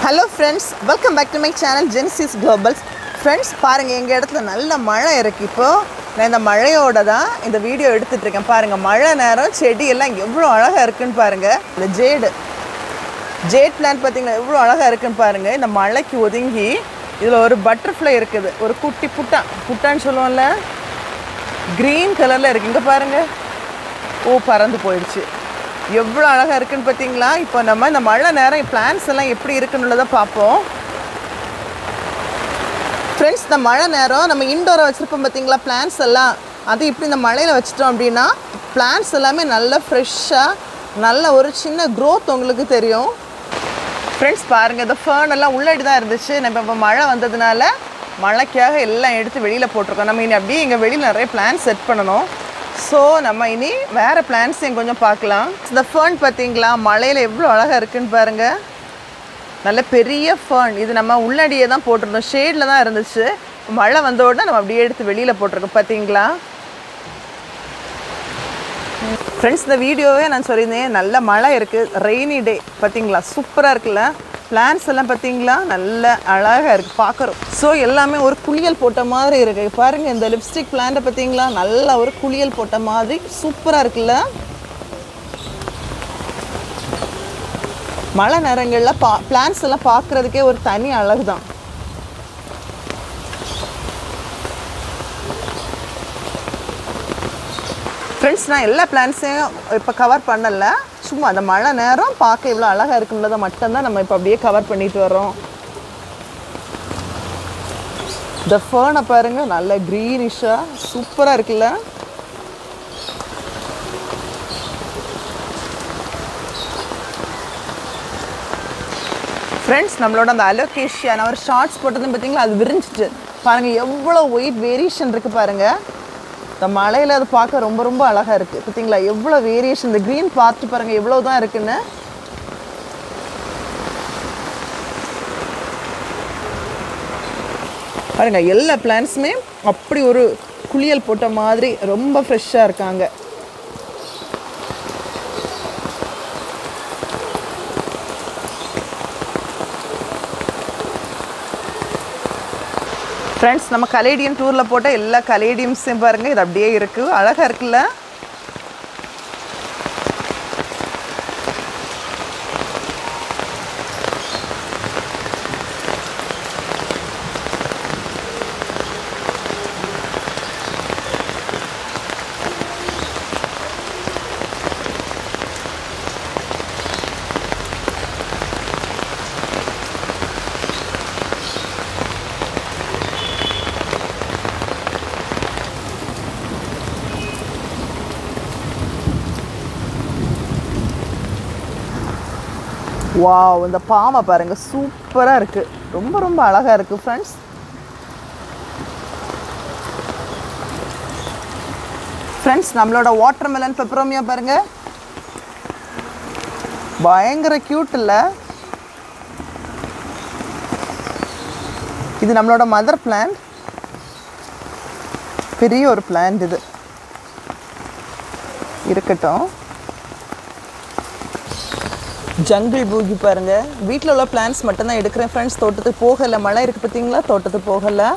hello friends welcome back to my channel ஜென்சிஸ் குளோபல்ஸ் friends பாருங்கள் எங்கள் இடத்துல நல்ல மழை இருக்குது இப்போது நான் இந்த மழையோட தான் இந்த வீடியோ எடுத்துட்டு இருக்கேன் பாருங்கள் மழை நேரம் செடி எல்லாம் எவ்வளோ அழகாக இருக்குன்னு பாருங்கள் இந்த ஜேடு ஜேட் பிளான்ட் பார்த்தீங்கன்னா எவ்வளோ அழகாக இருக்குன்னு பாருங்கள் இந்த மழைக்கு ஒதுங்கி இதில் ஒரு பட்டர்ஃப்ளை இருக்குது ஒரு குட்டி புட்டான் புட்டான்னு சொல்லுவோம்ல க்ரீன் கலரில் இருக்குது இங்கே பாருங்கள் ஓ பறந்து போயிடுச்சு எவ்வளோ அழகாக இருக்குன்னு பார்த்தீங்களா இப்போ நம்ம இந்த மழை நேரம் பிளான்ஸ் எல்லாம் எப்படி இருக்குன்னுள்ளதை பார்ப்போம் ஃப்ரெண்ட்ஸ் இந்த மழை நேரம் நம்ம இன்டோரை வச்சுருப்போம் பார்த்தீங்களா பிளான்ஸ் எல்லாம் அது இப்படி இந்த மழையில் வச்சிட்டோம் அப்படின்னா பிளான்ஸ் எல்லாமே நல்ல ஃப்ரெஷ்ஷாக நல்ல ஒரு சின்ன growth உங்களுக்கு தெரியும் ஃப்ரெண்ட்ஸ் பாருங்கள் இந்த ஃபேன் எல்லாம் உள்ளாடி தான் இருந்துச்சு நம்ம இப்போ மழை வந்ததுனால மழைக்காக எல்லாம் எடுத்து வெளியில் போட்டிருக்கோம் நம்ம இனி அப்படியே இங்கே வெளியில் நிறைய பிளான் செட் பண்ணணும் ஸோ நம்ம இனி வேறு பிளான்ஸையும் கொஞ்சம் பார்க்கலாம் இந்த ஃபேன் பார்த்தீங்களா மழையில் எவ்வளோ அழகாக இருக்குன்னு பாருங்கள் நல்ல பெரிய ஃபேன் இது நம்ம உள்ளடியே தான் போட்டிருந்தோம் ஷேடில் தான் இருந்துச்சு மழை வந்த உடனே நம்ம அப்படியே எடுத்து வெளியில் போட்டிருக்கோம் பார்த்தீங்களா ஃப்ரெண்ட்ஸ் இந்த வீடியோவே நான் சொல்லியிருந்தேன் நல்ல மழை இருக்குது ரெய்னி டே பார்த்தீங்களா சூப்பராக இருக்குல்ல பிளான்ஸ் எல்லாம் பார்த்தீங்களா நல்ல அழகாக இருக்குது பார்க்குறோம் ஸோ எல்லாமே ஒரு குளியல் போட்ட மாதிரி இருக்குது பாருங்கள் இந்த லிப்ஸ்டிக் பிளான்ட்டை பார்த்தீங்களா நல்ல ஒரு குளியல் போட்ட மாதிரி சூப்பராக இருக்குல்ல மழை நேரங்களில் பா பிளான்ஸ் எல்லாம் பார்க்குறதுக்கே ஒரு தனி அழகு தான் ஃப்ரெண்ட்ஸ் நான் எல்லா பிளான்ஸையும் இப்போ கவர் பண்ணல சும்மா அந்த மழை நேரம் பார்க்க இவ்வளோ அழகாக இருக்குன்றதை மட்டும்தான் நம்ம இப்போ அப்படியே கவர் பண்ணிட்டு வரோம் இந்த ஃபேனை பாருங்க நல்ல க்ரீனிஷாக சூப்பராக இருக்குல்ல ஃப்ரெண்ட்ஸ் நம்மளோட அந்த அலோகேஷியா நான் ஒரு ஷார்ட்ஸ் போட்டதும் பார்த்தீங்களா அது விரிஞ்சிட்டு பாருங்கள் எவ்வளோ ஒயிட் வேரியேஷன் இருக்குது பாருங்கள் இந்த மலையில் அது பார்க்க ரொம்ப ரொம்ப அழகாக இருக்குது பார்த்தீங்களா எவ்வளோ வேரியேஷன் இந்த க்ரீன் பார்த்து பாருங்கள் எவ்வளோ தான் இருக்குன்னு பாருங்க எல்லா பிளான்ஸுமே அப்படி ஒரு குளியல் போட்ட மாதிரி ரொம்ப ஃப்ரெஷ்ஷாக இருக்காங்க ஃப்ரெண்ட்ஸ் நம்ம கலேடியன் டூரில் போட்ட எல்லா கலேடியம்ஸையும் பாருங்கள் இது அப்படியே இருக்குது அழகாக இருக்குல்ல வாவ் இந்த பாமை பாருங்கள் சூப்பராக இருக்குது ரொம்ப ரொம்ப அழகாக இருக்குது ஃப்ரெண்ட்ஸ் ஃப்ரெண்ட்ஸ் நம்மளோட வாட்டர் மெலன் பெப்பரோமியா பாருங்கள் பயங்கர க்யூட் இல்லை இது நம்மளோட மதர் பிளான்ட் பெரிய ஒரு பிளான்ட் இது இருக்கட்டும் ஜங்கிள் பூகி பாருங்க வீட்டில் உள்ள பிளான்ஸ் மட்டும்தான் எடுக்கிறேன் ஃப்ரெண்ட்ஸ் தோட்டத்துக்கு போகலை மழை இருக்குது பார்த்தீங்களா தோட்டத்துக்கு போகலை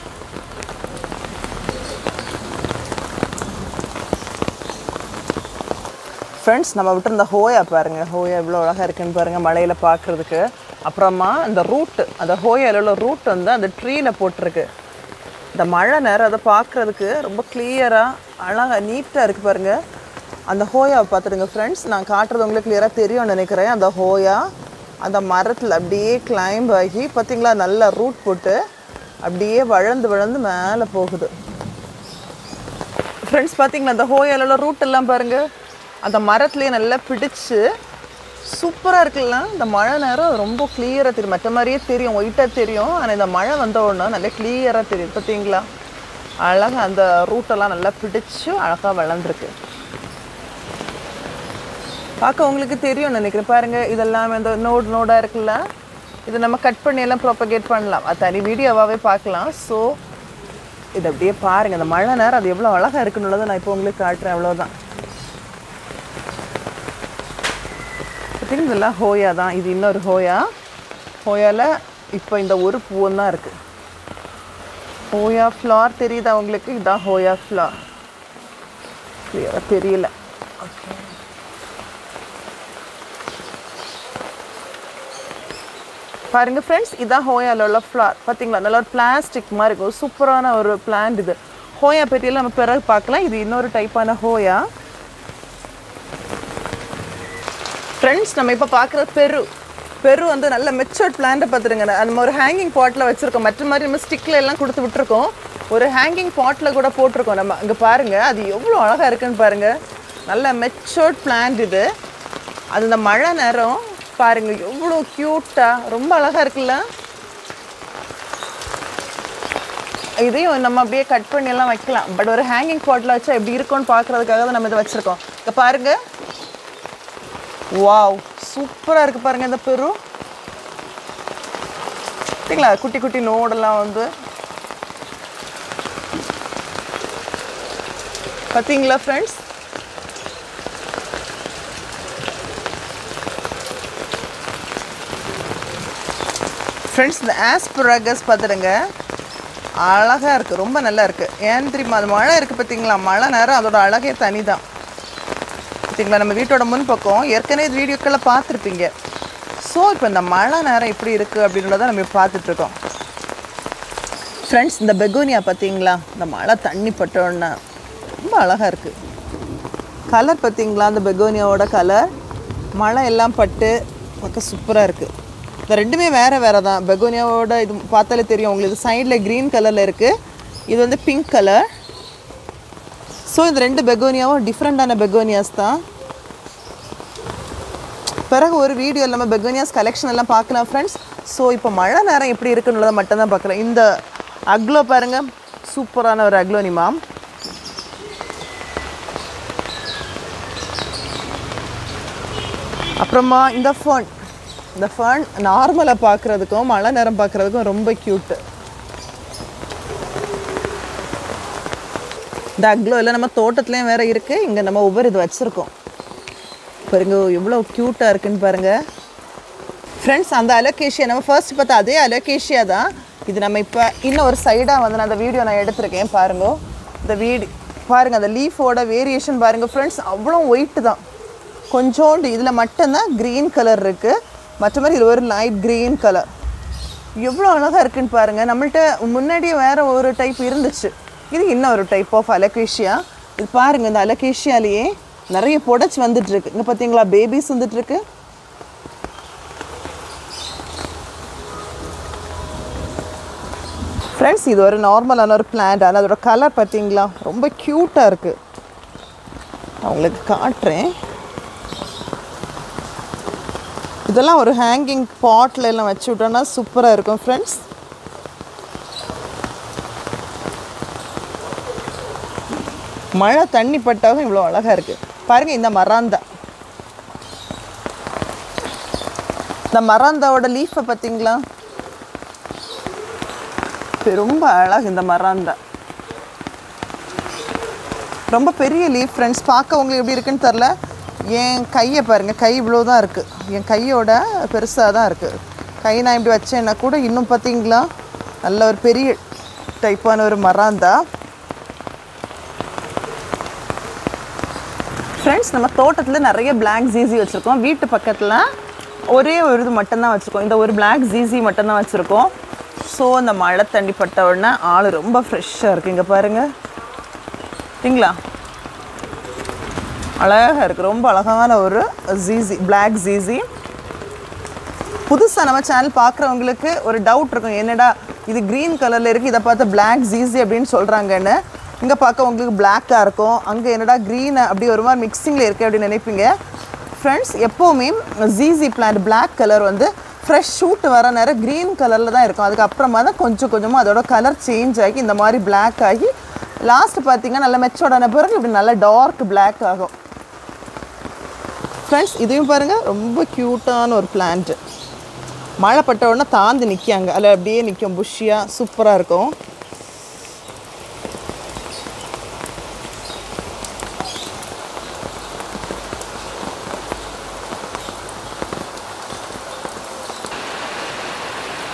ஃப்ரெண்ட்ஸ் நம்ம விட்டுருந்த ஹோயா பாருங்க ஹோயா எவ்வளோ அழகாக இருக்குன்னு பாருங்க மழையில் பார்க்குறதுக்கு அப்புறமா இந்த ரூட்டு அந்த ஹோயாவில் உள்ள ரூட் வந்து அந்த ட்ரீயில் போட்டிருக்கு இந்த மழை நேரம் அதை பார்க்குறதுக்கு ரொம்ப கிளியராக அழகாக நீட்டாக இருக்குது பாருங்கள் அந்த ஹோயாவை பார்த்துடுங்க ஃப்ரெண்ட்ஸ் நான் காட்டுறது உங்களுக்கு கிளியராக தெரியும்னு நினைக்கிறேன் அந்த ஹோயா அந்த மரத்தில் அப்படியே கிளைம்ப் ஆகி பார்த்தீங்களா நல்லா ரூட் போட்டு அப்படியே வளர்ந்து வளர்ந்து மேலே போகுது ஃப்ரெண்ட்ஸ் பார்த்தீங்களா அந்த ஹோயாலோட ரூட் எல்லாம் பாருங்கள் அந்த மரத்துலேயே நல்லா பிடிச்சு சூப்பராக இருக்குல்ல இந்த மழை நேரம் ரொம்ப கிளியராக தெரியும் மற்ற மாதிரியே தெரியும் ஒயிட்டாக தெரியும் ஆனால் இந்த மழை வந்த உடனே நல்லா கிளியராக தெரியும் பார்த்தீங்களா அழகாக அந்த ரூட்டெல்லாம் நல்லா பிடிச்சு அழகாக வளர்ந்துருக்கு பார்க்க உங்களுக்கு தெரியும் நினைக்கிறேன் பாருங்க இதெல்லாம் இந்த நோடு நோடாக இருக்குல்ல இதை நம்ம கட் பண்ணி எல்லாம் ப்ராப்பகேட் பண்ணலாம் அது தனி வீடியோவாகவே பார்க்கலாம் ஸோ இது அப்படியே பாருங்கள் இந்த மழை நேரம் அது எவ்வளோ அழகாக இருக்குன்னு நான் இப்போ உங்களுக்கு காட்டுறேன் அவ்வளோதான் பார்த்தீங்கன்னா இதெல்லாம் ஹோயா தான் இது இன்னொரு ஹோயா ஹோயாவில் இப்போ இந்த ஒரு பூவும் தான் இருக்குது ஹோயா ஃப்ளார் தெரியுதா உங்களுக்கு இதான் ஹோயா ஃப்ளார் கிளியராக தெரியல பாருங்க ஃப்ரெண்ட்ஸ் இதான் ஹோயால உள்ள ஃப்ளார் பார்த்தீங்களா நல்ல ஒரு பிளாஸ்டிக் மாதிரி இருக்கும் சூப்பரான ஒரு பிளான்ட் இது ஹோயா பெட்டியில் நம்ம பிறகு பார்க்கலாம் இது இன்னொரு டைப்பான ஹோயா ஃப்ரெண்ட்ஸ் நம்ம இப்போ பார்க்குறது பெரு பெரு வந்து நல்ல மெச்சூர்ட் பிளான்ட்டை பார்த்துருங்க நம்ம ஒரு ஹேங்கிங் பாட்டில் வச்சுருக்கோம் மற்ற மாதிரி நம்ம ஸ்டிக்கில் எல்லாம் கொடுத்து விட்டுருக்கோம் ஒரு ஹேங்கிங் பாட்டில் கூட போட்டிருக்கோம் நம்ம அங்கே பாருங்கள் அது எவ்வளோ அழகாக இருக்குன்னு பாருங்கள் நல்ல மெச்சூர்ட் பிளான்ட் இது அது இந்த மழை நேரம் பாருங்க எவ்வளோ க்யூட்டாக ரொம்ப அழகாக இருக்குல்ல இதையும் நம்ம அப்படியே கட் பண்ணி எல்லாம் வைக்கலாம் பட் ஒரு ஹேங்கிங் பாட்டில் வச்சா எப்படி இருக்கும்னு பார்க்கறதுக்காக தான் நம்ம இதை வச்சுருக்கோம் இங்கே பாருங்க வாவ் சூப்பராக இருக்கு பாருங்க இந்த பெரு சரிங்களா குட்டி குட்டி நோடெல்லாம் வந்து பார்த்தீங்களா ஃப்ரெண்ட்ஸ் ஃப்ரெண்ட்ஸ் இந்த ஆஸ்பராகஸ் பார்த்துடுங்க அழகாக இருக்குது ரொம்ப நல்லா இருக்குது ஏன் தெரியுமா அது மழை இருக்குது பார்த்தீங்களா மழை நேரம் அதோட அழகே தனி தான் பார்த்தீங்களா நம்ம வீட்டோட முன்பக்கம் ஏற்கனவே இது வீடியோக்களை பார்த்துருப்பீங்க ஸோ இப்போ இந்த மழை நேரம் எப்படி இருக்குது அப்படின்றத நம்ம இப்போ பார்த்துட்ருக்கோம் ஃப்ரெண்ட்ஸ் இந்த பெகோனியா பார்த்தீங்களா இந்த மழை தண்ணி பட்டோன்னா ரொம்ப அழகாக இருக்குது கலர் பார்த்தீங்களா அந்த பெகோனியாவோட கலர் மழை எல்லாம் பட்டு பார்க்க சூப்பராக இருக்குது இந்த ரெண்டுமே வேறு வேறு தான் பெகோனியாவோட இது பார்த்தாலே தெரியும் உங்களுக்கு சைடில் க்ரீன் கலரில் இருக்குது இது வந்து பிங்க் கலர் ஸோ இந்த ரெண்டு பெகோனியாவும் டிஃப்ரெண்ட்டான பெகோனியாஸ் தான் பிறகு ஒரு வீடியோ நம்ம பெகோனியாஸ் கலெக்ஷன் எல்லாம் பார்க்கலாம் ஃப்ரெண்ட்ஸ் ஸோ இப்போ மழை நேரம் எப்படி இருக்குன்றதை மட்டும் தான் பார்க்குறேன் இந்த அக்லோ பாருங்க சூப்பரான ஒரு அக்லோனிமா அப்புறமா இந்த ஃபேர்ன் இந்த ஃபேர்ன் நார்மலாக பார்க்குறதுக்கும் மழை நேரம் பார்க்குறதுக்கும் ரொம்ப க்யூட்டு இந்த அக்லோ எல்லாம் நம்ம தோட்டத்துலேயும் வேற இருக்குது இங்கே நம்ம ஒவ்வொரு இது வச்சுருக்கோம் பாருங்க எவ்வளோ க்யூட்டாக இருக்குன்னு பாருங்கள் ஃப்ரெண்ட்ஸ் அந்த அலோகேஷியா நம்ம ஃபர்ஸ்ட் பார்த்தா அதே அலோகேஷியா தான் இது நம்ம இப்போ இன்னும் ஒரு சைடாக வந்து நான் அந்த வீடியோ நான் எடுத்திருக்கேன் பாருங்க இந்த வீடு பாருங்கள் அந்த லீஃபோட வேரியேஷன் பாருங்கள் ஃப்ரெண்ட்ஸ் அவ்வளோ ஒயிட்டு தான் கொஞ்சோண்டு இதில் மட்டும்தான் க்ரீன் கலர் இருக்குது மற்ற மாதிரி இது ஒரு லைட் க்ரீன் கலர் எவ்வளோ அழகாக இருக்குன்னு பாருங்கள் நம்மள்ட்ட முன்னாடியே வேறு ஒரு டைப் இருந்துச்சு இது இன்னும் ஒரு டைப் ஆஃப் அலகேஷியா இது பாருங்கள் இந்த அலகேஷியாலேயே நிறைய புடைச்சி வந்துட்டுருக்கு இங்கே பார்த்தீங்களா பேபிஸ் வந்துட்டுருக்கு ஃப்ரெண்ட்ஸ் இது ஒரு நார்மலான ஒரு பிளான்ட் ஆனால் அதோட கலர் பார்த்தீங்களா ரொம்ப க்யூட்டாக இருக்குது நான் உங்களுக்கு காட்டுறேன் இதெல்லாம் ஒரு ஹேங்கிங் பாட்டில் எல்லாம் வச்சு விட்டோன்னா சூப்பராக இருக்கும் ஃப்ரெண்ட்ஸ் மழை தண்ணி பட்டாலும் இவ்வளோ அழகாக இருக்குது பாருங்கள் இந்த மராந்தா இந்த மராந்தாவோட லீஃபை பார்த்தீங்களா பெ- ரொம்ப அழகு இந்த மராந்தா ரொம்ப பெரிய லீஃப் ஃப்ரெண்ட்ஸ் பார்க்க உங்களுக்கு எப்படி இருக்குன்னு தெரில என் கையை பாருங்கள் கை இவ்வளோ தான் இருக்குது என் கையோட பெருசாக தான் இருக்குது கை நான் இப்படி வச்சேன்னா கூட இன்னும் பார்த்தீங்களா நல்ல ஒரு பெரிய டைப்பான ஒரு மராந்தா ஃப்ரெண்ட்ஸ் நம்ம தோட்டத்தில் நிறைய பிளாக் ஜீசி வச்சுருக்கோம் வீட்டு பக்கத்தில் ஒரே ஒரு இது மட்டும்தான் வச்சுருக்கோம் இந்த ஒரு பிளாக் ஜீசி மட்டும்தான் வச்சுருக்கோம் ஸோ இந்த மழை தண்ணி பட்ட உடனே ஆள் ரொம்ப ஃப்ரெஷ்ஷாக இருக்குது இங்கே பாருங்கள் சரிங்களா அழகாக இருக்குது ரொம்ப அழகான ஒரு ஜீசி பிளாக் ஜீசி புதுசாக நம்ம சேனல் பார்க்குறவங்களுக்கு ஒரு டவுட் இருக்கும் என்னடா இது க்ரீன் கலரில் இருக்குது இதை பார்த்து பிளாக் ஜீசி அப்படின்னு சொல்கிறாங்கன்னு இங்கே பார்க்க உங்களுக்கு பிளாக்காக இருக்கும் அங்கே என்னடா க்ரீன் அப்படி ஒரு மாதிரி மிக்சிங்கில் இருக்குது அப்படின்னு நினைப்பீங்க ஃப்ரெண்ட்ஸ் எப்போவுமே ஜீசி பிளான்ட் Black கலர் வந்து ஃப்ரெஷ் ஷூட் வர நேரம் க்ரீன் கலரில் தான் இருக்கும் அதுக்கப்புறமா தான் கொஞ்சம் கொஞ்சமாக அதோட கலர் சேஞ்ச் ஆகி இந்த மாதிரி Black ஆகி லாஸ்ட் பார்த்தீங்கன்னா நல்ல மெச்சோர்டான பிறகு இப்படி நல்ல டார்க் Black ஆகும் ஃப்ரெண்ட்ஸ் இதையும் பாருங்கள் ரொம்ப க்யூட்டான ஒரு பிளான்ட்டு மழை பட்ட உடனே தாந்து நிற்காங்க அதில் அப்படியே நிற்கும் புஷ்ஷியாக சூப்பராக இருக்கும்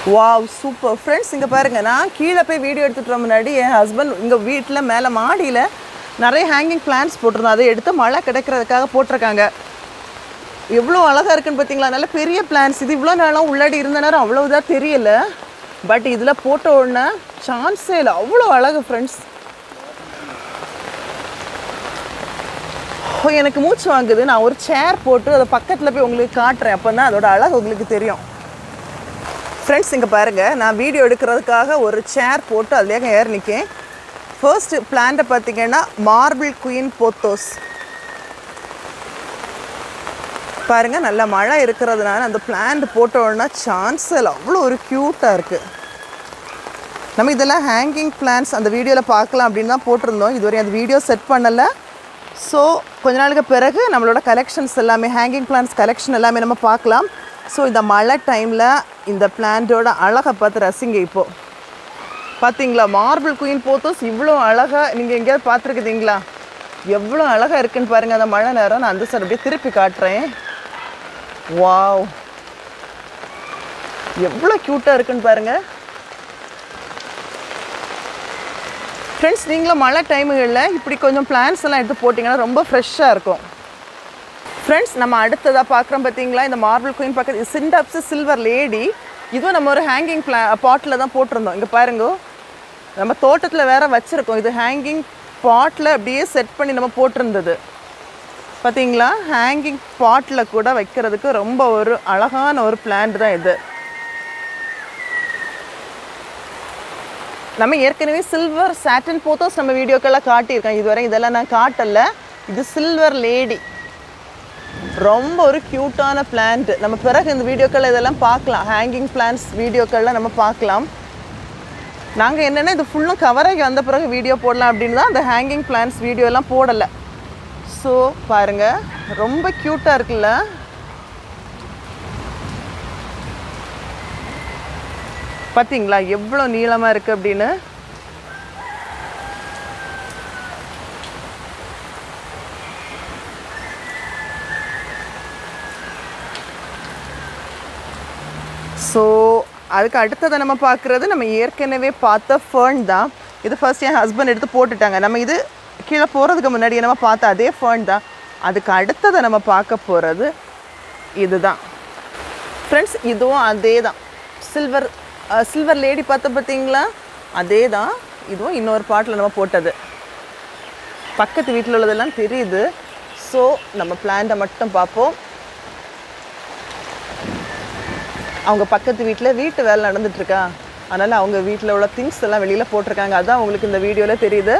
வாவ் சூப்பர் ஃப்ரெண்ட்ஸ் இங்கே பாருங்கள் நான் கீழே போய் வீடியோ எடுத்துகிட்டு வர முன்னாடி என் ஹஸ்பண்ட் இங்கே வீட்டில் மேலே மாடியில் நிறைய ஹேங்கிங் பிளான்ஸ் போட்டிருந்தோம் அதை எடுத்து மழை கிடைக்கிறதுக்காக போட்டிருக்காங்க எவ்வளோ அழகாக இருக்குன்னு பார்த்தீங்களா நல்ல பெரிய பிளான்ஸ் இது இவ்வளோ நேரம் உள்ளாடி இருந்த நேரம் அவ்வளோ இதாக தெரியல பட் இதில் போட்ட உடனே சான்ஸே இல்லை அவ்வளோ அழகு ஃப்ரெண்ட்ஸ் எனக்கு மூச்சு வாங்குது நான் ஒரு சேர் போட்டு அதை பக்கத்தில் போய் உங்களுக்கு காட்டுறேன் அப்போ தான் அதோட அழகு உங்களுக்கு தெரியும் ஃப்ரெண்ட்ஸ் இங்கே பாருங்கள் நான் வீடியோ எடுக்கிறதுக்காக ஒரு சேர் போட்டு அதுலேயே ஏர் நிற்கேன் ஃபர்ஸ்ட் பிளான்ட்டை பார்த்தீங்கன்னா மார்பிள் குயின் போத்தோஸ் பாருங்க நல்ல மழை இருக்கிறதுனால அந்த பிளான்ட் போட்ட உடனே சான்ஸ் இல்லை அவ்வளோ ஒரு க்யூட்டாக இருக்குது நம்ம இதெல்லாம் ஹேங்கிங் பிளான்ஸ் அந்த வீடியோவில் பார்க்கலாம் அப்படின்னு தான் போட்டிருந்தோம் இதுவரை அந்த வீடியோ செட் பண்ணலை ஸோ கொஞ்ச நாளுக்கு பிறகு நம்மளோட கலெக்ஷன்ஸ் எல்லாமே ஹேங்கிங் பிளான்ஸ் கலெக்ஷன் எல்லாமே நம்ம பார்க்கலாம் ஸோ இந்த மழை டைமில் இந்த பிளான்ட்டோட அழகை பார்த்து ரசிங்க இப்போது பார்த்தீங்களா மார்பிள் குயின் போத்தோஸ் இவ்வளோ அழகாக நீங்கள் எங்கேயாவது பார்த்துருக்குதீங்களா எவ்வளோ அழகாக இருக்குன்னு பாருங்கள் அந்த மழை நேரம் நான் அந்த சார் அப்படியே திருப்பி காட்டுறேன் வாவ் எவ்வளோ க்யூட்டாக இருக்குன்னு பாருங்கள் ஃப்ரெண்ட்ஸ் நீங்களும் மழை டைமுகளில் இப்படி கொஞ்சம் பிளான்ஸ் எல்லாம் எடுத்து போட்டிங்கன்னா ரொம்ப ஃப்ரெஷ்ஷாக இருக்கும் ஃப்ரெண்ட்ஸ் நம்ம அடுத்ததாக பார்க்குறோம் பார்த்தீங்களா இந்த மார்பிள் குயின் பக்கத்து சிண்டப்ஸ் சில்வர் லேடி இதுவும் நம்ம ஒரு ஹேங்கிங் பிளா பாட்டில் தான் போட்டிருந்தோம் இங்கே பாருங்க நம்ம தோட்டத்தில் வேற வச்சுருக்கோம் இது ஹேங்கிங் பாட்டில் அப்படியே செட் பண்ணி நம்ம போட்டிருந்தது பார்த்தீங்களா ஹேங்கிங் பாட்டில் கூட வைக்கிறதுக்கு ரொம்ப ஒரு அழகான ஒரு பிளான்ட் தான் இது நம்ம ஏற்கனவே சில்வர் சாட்டன் போத்தோஸ் நம்ம வீடியோக்கெல்லாம் காட்டியிருக்கேன் இதுவரை இதெல்லாம் நான் காட்டல இது சில்வர் லேடி ரொம்ப ஒரு க்யூட்டான பிளான்ட் நம்ம பிறகு இந்த வீடியோக்கள் இதெல்லாம் பார்க்கலாம் ஹேங்கிங் பிளான்ஸ் வீடியோக்கள்லாம் நம்ம பார்க்கலாம் நாங்கள் என்னென்னா இது ஃபுல்லும் கவராகி வந்த பிறகு வீடியோ போடலாம் அப்படின்னு தான் அந்த ஹேங்கிங் பிளான்ஸ் வீடியோலாம் போடலை ஸோ பாருங்கள் ரொம்ப க்யூட்டாக இருக்குல்ல பார்த்தீங்களா எவ்வளோ நீளமாக இருக்குது அப்படின்னு ஸோ அதுக்கு அடுத்ததை நம்ம பார்க்குறது நம்ம ஏற்கனவே பார்த்த ஃபேர்ன் தான் இது ஃபர்ஸ்ட் என் ஹஸ்பண்ட் எடுத்து போட்டுட்டாங்க நம்ம இது கீழே போகிறதுக்கு முன்னாடி நம்ம பார்த்த அதே ஃபேர்ன் தான் அதுக்கு அடுத்ததை நம்ம பார்க்க போகிறது இதுதான் ஃப்ரெண்ட்ஸ் இதுவும் அதே தான் சில்வர் சில்வர் லேடி பார்த்த பார்த்தீங்களா அதே தான் இதுவும் இன்னொரு பாட்டில் நம்ம போட்டது பக்கத்து வீட்டில் உள்ளதெல்லாம் தெரியுது ஸோ நம்ம பிளான்ட்டை மட்டும் பார்ப்போம் அவங்க பக்கத்து வீட்டில் வீட்டு வேலை நடந்துட்டுருக்கா அதனால் அவங்க வீட்டில் உள்ள திங்ஸ் எல்லாம் வெளியில் போட்டிருக்காங்க அதான் உங்களுக்கு இந்த வீடியோவில் தெரியுது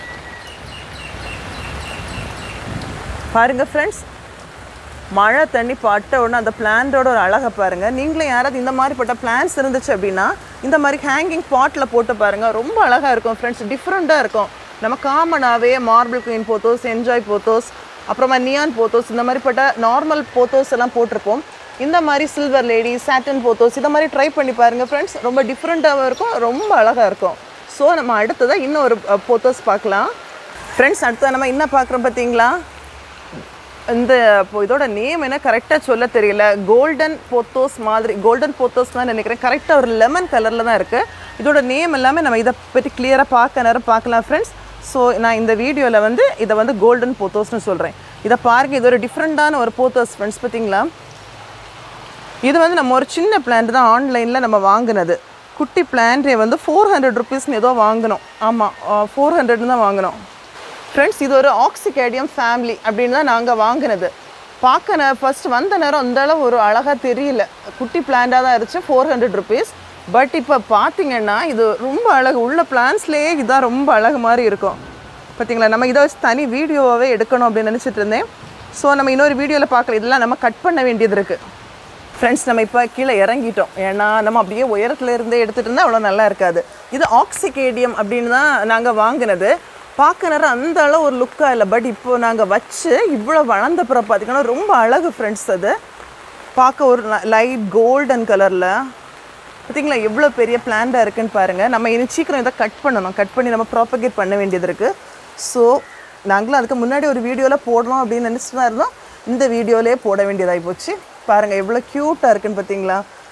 பாருங்கள் ஃப்ரெண்ட்ஸ் மழை தண்ணி பட்ட உடனே அந்த பிளான்ட்டோட ஒரு அழகை பாருங்கள் நீங்களும் யாராவது இந்த மாதிரிப்பட்ட பிளான்ஸ் இருந்துச்சு அப்படின்னா இந்த மாதிரி ஹேங்கிங் பாட்டில் போட்டு பாருங்கள் ரொம்ப அழகாக இருக்கும் ஃப்ரெண்ட்ஸ் டிஃப்ரெண்ட்டாக இருக்கும் நம்ம காமனாகவே marble queen pothos enjoy pothos அப்புறமா நியான் போத்தோஸ் இந்த மாதிரிப்பட்ட நார்மல் போத்தோஸ் எல்லாம் போட்டிருப்போம் இந்த மாதிரி சில்வர் லேடி சாட்டன் போத்தோஸ் இந்த மாதிரி ட்ரை பண்ணி பாருங்கள் ஃப்ரெண்ட்ஸ் ரொம்ப டிஃப்ரெண்ட்டாகவும் இருக்கும் ரொம்ப அழகாக இருக்கும் ஸோ நம்ம அடுத்ததாக இன்னும் ஒரு போத்தோஸ் பார்க்கலாம் ஃப்ரெண்ட்ஸ் அடுத்தது நம்ம என்ன பார்க்குறோம் பார்த்தீங்களா இந்த இப்போ இதோட நேம் என்ன கரெக்டாக சொல்ல தெரியல கோல்டன் போத்தோஸ் மாதிரி கோல்டன் போத்தோஸ் தான் நினைக்கிறேன் கரெக்டாக ஒரு லெமன் கலரில் தான் இருக்குது இதோட நேம் எல்லாமே நம்ம இதை பற்றி கிளியராக பார்க்க நேரம் பார்க்கலாம் ஃப்ரெண்ட்ஸ் ஸோ நான் இந்த வீடியோவில் வந்து இதை வந்து கோல்டன் போத்தோஸ்னு சொல்கிறேன் இதை பாருங்க இது ஒரு டிஃப்ரெண்ட்டான ஒரு போத்தோஸ் ஃப்ரெண்ட்ஸ் பார்த்தீங்களா இது வந்து நம்ம ஒரு சின்ன பிளான்ட் தான் ஆன்லைனில் நம்ம வாங்கினது குட்டி பிளான்ட்டே வந்து ஃபோர் ஹண்ட்ரட் ருபீஸ்னு ஏதோ வாங்கினோம் ஆமாம் ஃபோர் ஹண்ட்ரட்னு தான் வாங்கினோம் ஃப்ரெண்ட்ஸ் இது ஒரு ஆக்சிகேடியம் ஃபேமிலி அப்படின்னு தான் நாங்கள் வாங்கினது பார்க்க நே ஃபர்ஸ்ட் வந்த நேரம் அந்த அளவு ஒரு அழகாக தெரியல குட்டி பிளான்ட்டாக தான் இருந்துச்சு ஃபோர் ஹண்ட்ரட் ருபீஸ் பட் இப்போ பார்த்தீங்கன்னா இது ரொம்ப அழகு உள்ள பிளான்ஸ்லேயே இதான் ரொம்ப அழகு மாதிரி இருக்கும் பார்த்தீங்களா நம்ம இதை வச்சு தனி வீடியோவாகவே எடுக்கணும் அப்படின்னு நினச்சிட்டு இருந்தேன் ஸோ நம்ம இன்னொரு வீடியோவில் பார்க்கல இதெல்லாம் நம்ம கட் பண்ண வேண்டியது இருக்குது ஃப்ரெண்ட்ஸ் நம்ம இப்போ கீழே இறங்கிட்டோம் ஏன்னா நம்ம அப்படியே உயரத்துல இருந்தே எடுத்துகிட்டு இருந்தால் அவ்வளோ நல்லா இருக்காது இது ஆக்சிகேடியம் அப்படின்னு தான் நாங்கள் வாங்கினது பார்க்க நேரம் அந்த அளவு ஒரு லுக்காக இல்லை பட் இப்போ நாங்கள் வச்சு இவ்வளோ வளர்ந்த பிறகு பார்த்தீங்கன்னா ரொம்ப அழகு ஃப்ரெண்ட்ஸ் அது பார்க்க ஒரு லைட் கோல்டன் கலரில் பார்த்தீங்களா எவ்வளோ பெரிய பிளான்டாக இருக்குன்னு பாருங்கள் நம்ம இனி சீக்கிரம் இதை கட் பண்ணணும் கட் பண்ணி நம்ம ப்ராப்பகேட் பண்ண வேண்டியது இருக்குது ஸோ நாங்களும் அதுக்கு முன்னாடி ஒரு வீடியோவில் போடணும் அப்படின்னு நினச்சிட்டு தான் இருந்தோம் இந்த வீடியோலேயே போட வேண்டியதாகி போச்சு பாருங்கள் எவ்வளோ க்யூட்டாக இருக்குன்னு பார்த்தீங்களா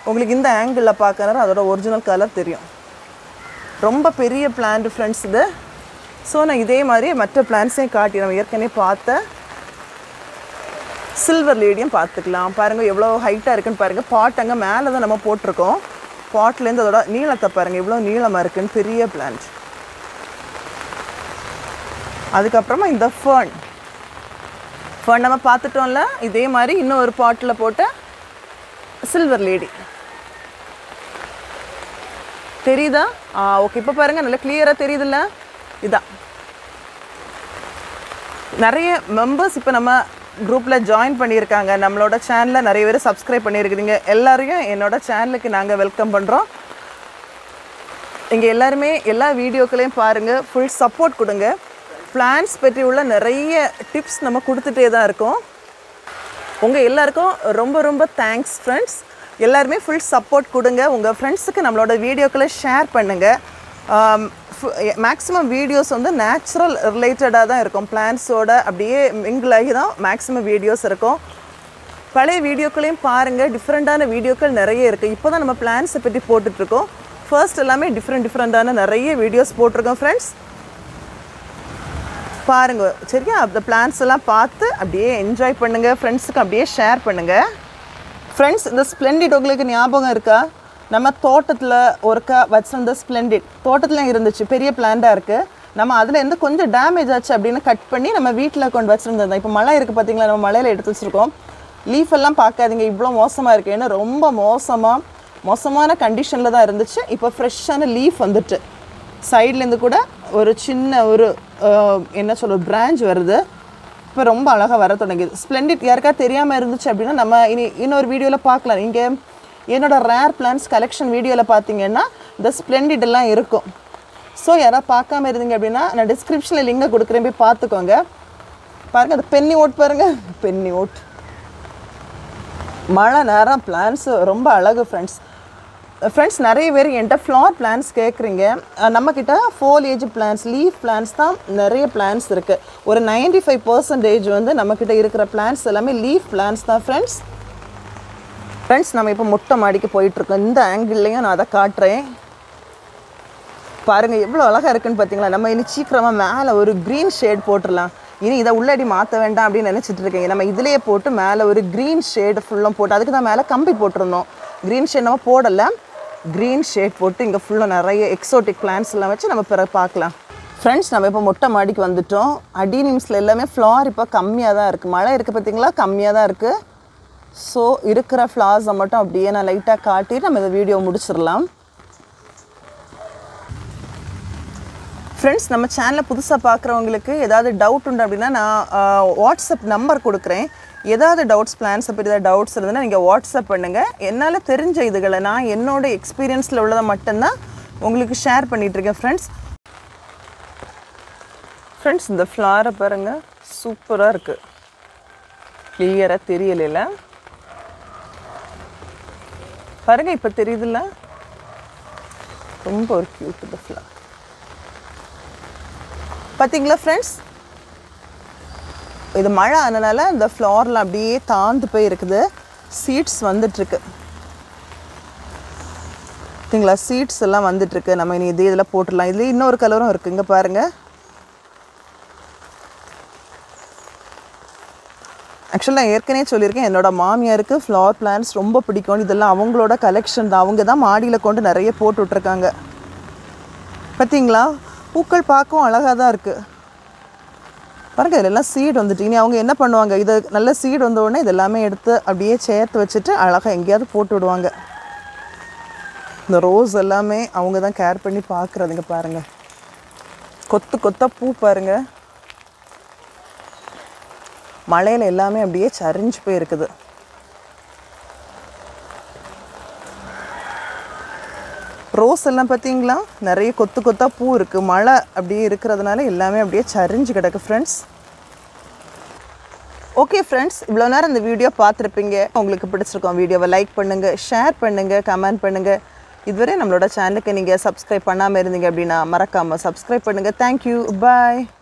உங்களுக்கு இந்த ஆங்கிளில் பார்க்கறது அதோட ஒரிஜினல் கலர் தெரியும் ரொம்ப பெரிய பிளான்ட் ஃப்ரெண்ட்ஸ் இது ஸோ நான் இதே மாதிரி மற்ற பிளான்ட்ஸையும் காட்டி நம்ம ஏற்கனவே பார்த்த சில்வர் லேடியும் பார்த்துக்கலாம் பாருங்கள் எவ்வளோ ஹைட்டாக இருக்குன்னு பாருங்கள் பாட் அங்கே மேலே தான் நம்ம போட்டிருக்கோம் பாட்லேருந்து அதோட நீளத்தை பாருங்கள் எவ்வளோ நீளமாக இருக்குன்னு பெரிய பிளான்ட் அதுக்கப்புறமா இந்த ஃபர்ன் ஃபர்ன் நம்ம பார்த்துட்டோம்ல இதே மாதிரி இன்னும் ஒரு பாட்டில் போட்ட சில்வர் லேடி தெரியுதா ஆ ஓகே இப்போ பாருங்கள் நல்லா கிளியராக தெரியுதுல்ல இதான் நிறைய மெம்பர்ஸ் இப்போ நம்ம குரூப்பில் ஜாயின் பண்ணியிருக்காங்க நம்மளோட சேனலில் நிறைய பேர் சப்ஸ்கிரைப் பண்ணியிருக்கிறீங்க எல்லாரையும் என்னோட சேனலுக்கு நாங்கள் வெல்கம் பண்ணுறோம் இங்கே எல்லாருமே எல்லா வீடியோக்களையும் பாருங்கள் ஃபுல் சப்போர்ட் கொடுங்க பிளான்ஸ் பற்றி உள்ள நிறைய டிப்ஸ் நம்ம கொடுத்துட்டே தான் இருக்கோம் உங்கள் எல்லாருக்கும் ரொம்ப ரொம்ப தேங்க்ஸ் ஃப்ரெண்ட்ஸ் எல்லாருமே ஃபுல் சப்போர்ட் கொடுங்க உங்கள் ஃப்ரெண்ட்ஸுக்கு நம்மளோட வீடியோக்களை ஷேர் பண்ணுங்கள் மேக்ஸிமம் வீடியோஸ் வந்து நேச்சுரல் ரிலேட்டடாக தான் இருக்கும் பிளான்ஸோட அப்படியே மிங்கிள் ஆகி தான் மேக்ஸிமம் வீடியோஸ் இருக்கும் பழைய வீடியோக்களையும் பாருங்கள் டிஃப்ரெண்ட்டான வீடியோக்கள் நிறைய இருக்குது இப்போ தான் நம்ம பிளான்ஸை பற்றி போட்டுட்ருக்கோம் ஃபர்ஸ்ட் எல்லாமே டிஃப்ரெண்ட் டிஃப்ரெண்ட்டான நிறைய வீடியோஸ் போட்டிருக்கோம் ஃப்ரெண்ட்ஸ் பாருங்க சரியா அந்த பிளான்ஸ் எல்லாம் பார்த்து அப்படியே என்ஜாய் பண்ணுங்க ஃப்ரெண்ட்ஸுக்கு அப்படியே ஷேர் பண்ணுங்க ஃப்ரெண்ட்ஸ் இந்த ஸ்ப்ளெண்டிட் உங்களுக்கு ஞாபகம் இருக்கா நம்ம தோட்டத்தில் ஒருக்கா வச்சிருந்த ஸ்ப்ளெண்டிட் தோட்டத்தில் இருந்துச்சு பெரிய பிளான்டாக இருக்குது நம்ம அதில் இருந்து கொஞ்சம் டேமேஜ் ஆச்சு அப்படின்னு கட் பண்ணி நம்ம வீட்டில் கொண்டு வச்சுருந்தோம் இப்போ மழை இருக்குது பார்த்தீங்களா நம்ம மழையில் எடுத்து வச்சுருக்கோம் லீஃப் எல்லாம் பார்க்காதீங்க இவ்வளோ மோசமாக இருக்குது ஏன்னா ரொம்ப மோசமாக மோசமான கண்டிஷனில் தான் இருந்துச்சு இப்போ ஃப்ரெஷ்ஷான லீஃப் வந்துட்டு சைட்லேருந்து கூட ஒரு சின்ன ஒரு அஹ், என்ன சொல்ற பிரான்ச் வருது இப்போ ரொம்ப அழகாக வர தொடங்குது ஸ்ப்ளெண்டிட் யாருக்கா தெரியாமல் இருந்துச்சு அப்படின்னா நம்ம இனி இன்னொரு வீடியோவில் பார்க்கலாம் இங்கே என்னோட ரேர் பிளான்ஸ் கலெக்ஷன் வீடியோவில் பார்த்தீங்கன்னா இந்த ஸ்ப்ளெண்டிட் எல்லாம் இருக்கும் ஸோ யாராவது பார்க்காம இருந்தீங்க அப்படின்னா நான் டிஸ்கிரிப்ஷனில் லிங்கை கொடுக்குறேன் போய் பார்த்துக்கோங்க பாருங்கள் அந்த பென்னி ஓட் பாருங்கள் பென்னி ஓட் மழை நேரம் பிளான்ஸ் ரொம்ப அழகு ஃப்ரெண்ட்ஸ் ஃப்ரெண்ட்ஸ் நிறைய பேர் என்கிட்ட ஃப்ளார் பிளான்ஸ் கேட்குறீங்க நம்மக்கிட்ட foliage பிளான்ஸ் லீஃப் பிளான்ஸ் தான் நிறைய பிளான்ஸ் இருக்குது ஒரு 95% ஃபைவ் பர்சன்டேஜ் வந்து நம்மக்கிட்ட இருக்கிற பிளான்ஸ் எல்லாமே லீஃப் பிளான்ஸ் தான் ஃப்ரெண்ட்ஸ் ஃப்ரெண்ட்ஸ் நம்ம இப்போ மொட்டை மாடிக்கு போயிட்டுருக்கோம் இந்த ஆங்கிள்லேயும் நான் அதை காட்டுறேன் பாருங்கள் எவ்வளோ அழகாக இருக்குன்னு பார்த்தீங்களா நம்ம இனி சீக்கிரமாக மேலே ஒரு க்ரீன் ஷேட் போட்டுடலாம் இனி இதை உள்ளடி மாற்ற வேண்டாம் அப்படின்னு நினச்சிட்டு இருக்கீங்க நம்ம இதிலேயே போட்டு மேலே ஒரு க்ரீன் ஷேடு ஃபுல்லும் போட்டு அதுக்கு தான் மேலே கம்பி போட்டிருந்தோம் க்ரீன் ஷேட் நம்ம போடலை க்ரீன் ஷேட் போட்டு இங்கே ஃபுல்லாக நிறைய எக்ஸோட்டிக் பிளான்ஸ் எல்லாம் வச்சு நம்ம பிறகு பார்க்கலாம் ஃப்ரெண்ட்ஸ் நம்ம இப்போ மொட்டை மாடிக்கு வந்துட்டோம் அடினிம்ஸில் எல்லாமே ஃப்ளார் இப்போ கம்மியாக தான் இருக்குது மழை இருக்குது பார்த்தீங்களா கம்மியாக தான் இருக்குது ஸோ இருக்கிற ஃப்ளார்ஸை மட்டும் அப்படியே நான் லைட்டாக காட்டிட்டு நம்ம இந்த வீடியோ முடிச்சிடலாம் ஃப்ரெண்ட்ஸ் நம்ம சேனலை புதுசாக பார்க்குறவங்களுக்கு ஏதாவது டவுட் உண்டு அப்படின்னா நான் ஆஹ், வாட்ஸ்அப் நம்பர் கொடுக்குறேன் ஏதாவது டவுட்ஸ் பிளான்ஸை பற்றி ஏதாவது டவுட்ஸ் இருந்ததுன்னா நீங்கள் வாட்ஸ்அப் பண்ணுங்கள் என்னால் தெரிஞ்ச இதுகளை நான் என்னோட எக்ஸ்பீரியன்ஸில் உள்ளதை மட்டும்தான் உங்களுக்கு ஷேர் பண்ணிகிட்ருக்கேன் ஃப்ரெண்ட்ஸ் ஃப்ரெண்ட்ஸ் இந்த ஃப்ளாரை பாருங்கள் சூப்பராக இருக்குது கிளியராக தெரியல பாருங்கள் இப்போ தெரியுதுல்ல ரொம்ப ஒரு க்யூட் இந்த ஃப்ளார் பார்த்தீங்களா ஃப்ரெண்ட்ஸ் இது மழை ஆனனால இந்த ஃப்ளாரில் அப்படியே தாழ்ந்து போய் இருக்குது சீட்ஸ் வந்துட்டுருக்கு பார்த்தீங்களா சீட்ஸ் எல்லாம் வந்துட்டுருக்கு நம்ம இனி இதே இதில் போட்டுடலாம் இதுலேயே இன்னொரு கலரும் இருக்குது இங்கே பாருங்கள் ஆக்சுவலாக நான் ஏற்கனவே சொல்லியிருக்கேன் என்னோட மாமியாருக்கு ஃப்ளவர் பிளான்ஸ் ரொம்ப பிடிக்கும் இதெல்லாம் அவங்களோட கலெக்ஷன் தான் அவங்க தான் மாடியில் கொண்டு நிறைய போட்டு விட்ருக்காங்க பார்த்தீங்களா பூக்கள் பார்க்கவும் அழகாக தான் இருக்குது பாருங்க இதெல்லாம் சீடு வந்துட்டு இனி அவங்க என்ன பண்ணுவாங்க இது நல்ல சீடு வந்த உடனே இது எல்லாமே எடுத்து அப்படியே சேர்த்து வச்சுட்டு அழகாக எங்கேயாவது போட்டு விடுவாங்க இந்த ரோஸ் எல்லாமே அவங்க தான் கேர் பண்ணி பார்க்குறதுங்க பாருங்க கொத்து கொத்தா பூ பாருங்க மழையில் எல்லாமே அப்படியே சரிஞ்சு போய் இருக்குது ரோஸ் எல்லாம் பார்த்தீங்களா நிறைய கொத்து கொத்தா பூ இருக்குது மழை அப்படியே இருக்கிறதுனால எல்லாமே அப்படியே சரிஞ்சு கிடக்கு ஃப்ரெண்ட்ஸ் ஓகே ஃப்ரெண்ட்ஸ் இவ்வளோ நேரம் இந்த வீடியோ பார்த்துருப்பீங்க உங்களுக்கு பிடிச்சிருக்கோம் வீடியோவை லைக் பண்ணுங்கள் ஷேர் பண்ணுங்கள் கமெண்ட் பண்ணுங்கள் இதுவரை நம்மளோட சேனலுக்கு நீங்கள் சப்ஸ்கிரைப் பண்ணாமல் இருந்தீங்க அப்படின்னா மறக்காமல் சப்ஸ்கிரைப் பண்ணுங்கள் தேங்க்யூ பாய்